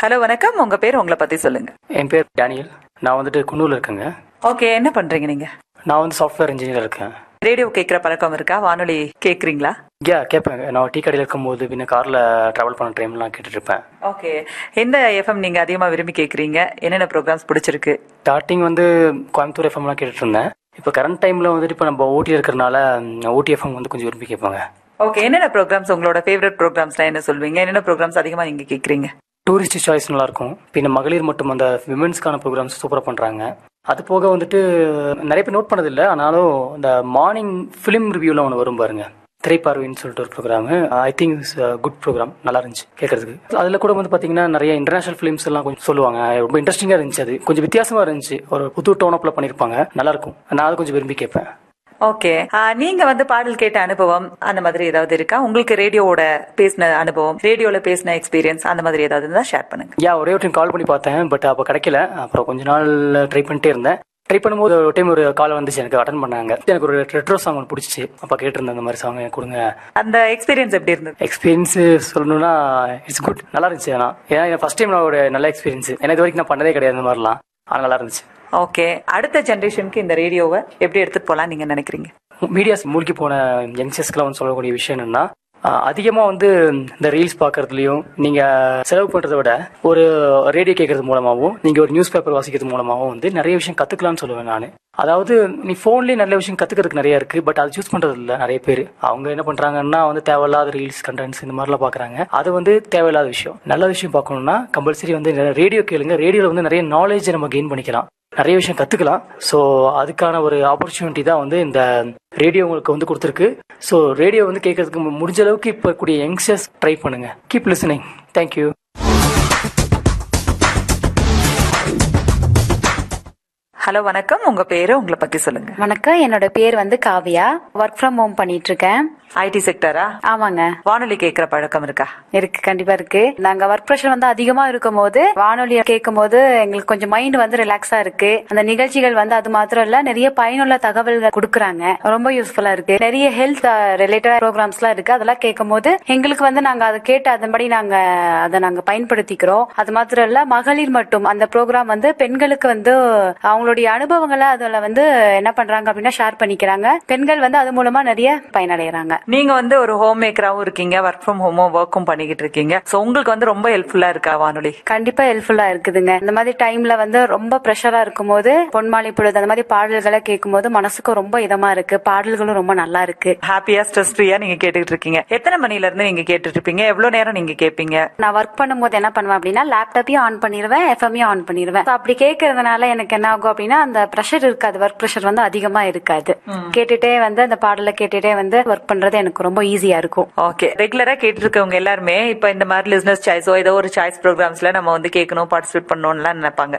hello வணக்கம் உங்க பேர் உங்களை பத்தி சொல்லுங்க என் பேர் டேனியல் நான் வந்துட்டு குன்னூர்ல இருக்கேங்க ஓகே என்ன பண்றீங்க நீங்க நான் வந்து சாஃப்ட்வேர் இன்ஜினியர் இருக்கேன் ரேடியோ கேட்கிற பழக்கம் இருக்கா வானொலி கேக்குறீங்களா யா கேட்பேங்க நான் டீ கடையில் இருக்கும்போது பின்ன காரில் ட்ராவல் பண்ண டைம்லாம் கேட்டுட்டு இருப்பேன் ஓகே எந்த எஃப்எம் நீங்க அதிகமா விரும்பி கேக்குறீங்க என்னென்ன ப்ரோக்ராம்ஸ் பிடிச்சிருக்கு ஸ்டார்டிங் வந்து கோயம்புத்தூர் எஃப்எம்லாம் கேட்டுட்டு இருந்தேன் இப்போ கரண்ட் டைமில் வந்துட்டு இப்போ நம்ம ஓட்டி இருக்கிறனால ஓடி எஃப்எம் வந்து கொஞ்சம் விரும்பி கேட்பாங்க ஓகே என்னென்ன ப்ரோக்ராம்ஸ் உங்களோட ஃபேவரட் ப்ரோக்ராம்ஸ்லாம் என்ன சொல்வீங்க என்னென்ன ப்ரோக்ராம்ஸ் அதிகமா நீங்க கேக்குறீங்க டூரிஸ்ட் சாய்ஸ் நல்லா இருக்கும் பின்ன மகளிர் மட்டும் அந்த விமென்ஸ்க்கான ப்ரோக்ராம்ஸ் சூப்பராக பண்ணுறாங்க அது போக வந்துட்டு நிறைய பேர் நோட் பண்ணதில்லை ஆனாலும் இந்த மார்னிங் ஃபிலிம் ரிவ்யூலாம் ஒன்று வரும் பாருங்க திரைப்பார்வைன்னு சொல்லிட்டு ஒரு program I think it's good program நல்லா இருந்துச்சு கேட்கறதுக்கு அதில் கூட வந்து பார்த்தீங்கன்னா நிறைய இன்டர்நேஷனல் ஃபிலிம்ஸ் எல்லாம் கொஞ்சம் சொல்லுவாங்க ரொம்ப இன்ட்ரெஸ்டிங்காக இருந்துச்சு அது கொஞ்சம் வித்தியாசமா இருந்துச்சு ஒரு புது டோனப்பில் பண்ணியிருப்பாங்க நல்லா இருக்கும் நான் அதை கொஞ்சம் விரும்பி கேட்பேன் ஓகே நீங்க வந்து பாடல் கேட்ட அனுபவம் அந்த மாதிரி ஏதாவது இருக்கா உங்களுக்கு ரேடியோவோட பேசின அனுபவம் ரேடியோல பேசின எக்ஸ்பீரியன்ஸ் அந்த மாதிரி ஏதாவது இருந்தா ஷேர் பண்ணுங்க யா ஒரே ஒரு டைம் கால் பண்ணி பார்த்தேன் பட் அப்போ கிடைக்கல அப்புறம் கொஞ்ச நாள் ட்ரை பண்ணிட்டே இருந்தேன் ட்ரை பண்ணும்போது ஒரு டைம் ஒரு கால் வந்துச்சு எனக்கு அட்டன் பண்ணாங்க எனக்கு ஒரு ரெட்ரோ சாங் ஒன்று பிடிச்சிச்சு அப்போ கேட்டிருந்தேன் அந்த மாதிரி சாங் எனக்கு கொடுங்க அந்த எக்ஸ்பீரியன்ஸ் எப்படி இருந்தது எக்ஸ்பீரியன்ஸ் சொல்லணும்னா இட்ஸ் குட் நல்லா இருந்துச்சு ஆனால் ஏன்னா ஃபர்ஸ்ட் டைம் நான் ஒரு நல்ல எக்ஸ்பீரியன்ஸ் ஏன்னா இது வரைக்கும் நான் பண்ணதே கிடையாது இந்த மாதிரிலாம் ஆனால் நல்லா இருந்துச்சு ஓகே அடுத்த ஜெனரேஷனுக்கு இந்த ரேடியோவை எப்படி எடுத்துட்டு போலாம் நீங்க நினைக்கிறீங்க மீடியாஸ் மூழ்கி போன யங்ஸ்டர்ஸ்க்குலாம் வந்து சொல்லக்கூடிய விஷயம் என்னன்னா அதிகமாக வந்து இந்த ரீல்ஸ் பார்க்கறதுலையும் நீங்கள் செலவு பண்ணுறதை விட ஒரு ரேடியோ கேட்கறது மூலமாகவும் நீங்கள் ஒரு நியூஸ் பேப்பர் வாசிக்கிறது மூலமாகவும் வந்து நிறைய விஷயம் கற்றுக்கலாம்னு சொல்லுவேன் நான் அதாவது நீ ஃபோன்லேயே நல்ல விஷயம் கற்றுக்கிறதுக்கு நிறைய இருக்குது பட் அது சூஸ் பண்ணுறது இல்லை நிறைய பேர் அவங்க என்ன பண்ணுறாங்கன்னா வந்து தேவையில்லாத ரீல்ஸ் கண்டென்ட்ஸ் இந்த மாதிரிலாம் பார்க்குறாங்க அது வந்து தேவையில்லாத விஷயம் நல்ல விஷயம் பார்க்கணும்னா கம்பல்சரி வந்து ரேடியோ கேளுங்க ரேடியோவில் வந்து நிறைய நாலேஜ் நம்ம கெயின் பண்ணிக்கலாம் நிறைய விஷயம் கத்துக்கலாம் ஸோ அதுக்கான ஒரு ஆப்பர்ச்சுனிட்டி தான் வந்து இந்த ரேடியோ உங்களுக்கு வந்து கொடுத்துருக்கு ஸோ ரேடியோ வந்து கேட்கறதுக்கு முடிஞ்ச அளவுக்கு இப்போ கூடிய யங்ஸ்டர்ஸ் ட்ரை பண்ணுங்க கீப் லிசனிங் தேங்க்யூ ஹலோ வணக்கம் உங்க பேரு உங்களை பத்தி சொல்லுங்க வணக்கம் என்னோட பேர் வந்து காவியா ஒர்க் ஃப்ரம் ஹோம் பண்ணிட்டு இருக்கேன் ஐடி செக்டரா ஆமாங்க வானொலி கேட்கிற பழக்கம் இருக்கா இருக்கு கண்டிப்பா இருக்கு நாங்க ஒர்க் ப்ரெஷர் வந்து அதிகமா இருக்கும் போது வானொலியை கேட்கும் போது எங்களுக்கு கொஞ்சம் மைண்ட் வந்து ரிலாக்ஸா இருக்கு அந்த நிகழ்ச்சிகள் வந்து அது மாத்திரம் இல்ல நிறைய பயனுள்ள தகவல்கள் கொடுக்குறாங்க ரொம்ப யூஸ்ஃபுல்லா இருக்கு நிறைய ஹெல்த் ரிலேட்டட் ப்ரோக்ராம்ஸ் எல்லாம் இருக்கு அதெல்லாம் கேட்கும் போது எங்களுக்கு வந்து நாங்க அதை கேட்டு அதன்படி நாங்க அதை நாங்க பயன்படுத்திக்கிறோம் அது மாத்திரம் இல்ல மகளிர் மட்டும் அந்த ப்ரோக்ராம் வந்து பெண்களுக்கு வந்து அவங்களுடைய அனுபவங்களை அதுல வந்து என்ன பண்றாங்க அப்படின்னா ஷேர் பண்ணிக்கிறாங்க பெண்கள் வந்து அது மூலமா நிறைய பயனடைகிறாங்க நீங்க வந்து ஒரு ஹோம் மேக்கராவும் இருக்கீங்க ஒர்க் ஃப்ரம் ஹோமும் ஒர்க்கும் பண்ணிக்கிட்டு இருக்கீங்க சோ உங்களுக்கு வந்து ரொம்ப ஹெல்ப்ஃபுல்லா இருக்கா வானொலி கண்டிப்பா ஹெல்ப்ஃபுல்லா இருக்குதுங்க இந்த மாதிரி டைம்ல வந்து ரொம்ப ப்ரெஷரா இருக்கும்போது பொன்மாலை பொழுது அந்த மாதிரி பாடல்களை கேட்கும்போது மனசுக்கும் ரொம்ப இதமா இருக்கு பாடல்களும் ரொம்ப நல்லா இருக்கு ஹாப்பியா ஸ்ட்ரெஸ் ஃப்ரீயா நீங்க கேட்டுட்டு இருக்கீங்க எத்தனை மணில இருந்து நீங்க கேட்டுட்டு இருப்பீங்க எவ்வளவு நேரம் நீங்க கேட்பீங்க நான் ஒர்க் பண்ணும்போது என்ன பண்ணுவேன் அப்படின்னா லேப்டாப்பையும் ஆன் பண்ணிடுவேன் எஃப்எம்மையும் ஆன் பண்ணிடுவேன் So, அப்படி கேட்கறதுனால எனக்கு என்ன ஆகும் அப்படின்னா அந்த ப்ரெஷர் இருக்காது ஒர்க் ப்ரெஷர் வந்து அதிகமா இருக்காது கேட்டுட்டே வந்து அந்த பாடலை கேட்டுட்டே வந்து ஒர்க் பண்றது எனக்கு ரொம்ப ஈஸியா இருக்கும் ஓகே ரெகுலரா கேட்டு இருக்கவங்க எல்லாருமே இப்ப இந்த மாதிரி லிஸ்னஸ் சாய்ஸோ ஏதோ ஒரு சாய்ஸ் ப்ரோக்ராம்ஸ்ல நம்ம வந்து கேட்கணும் பார்ட்டிசிபேட் பண்ணணும்லாம் நினைப்பாங்க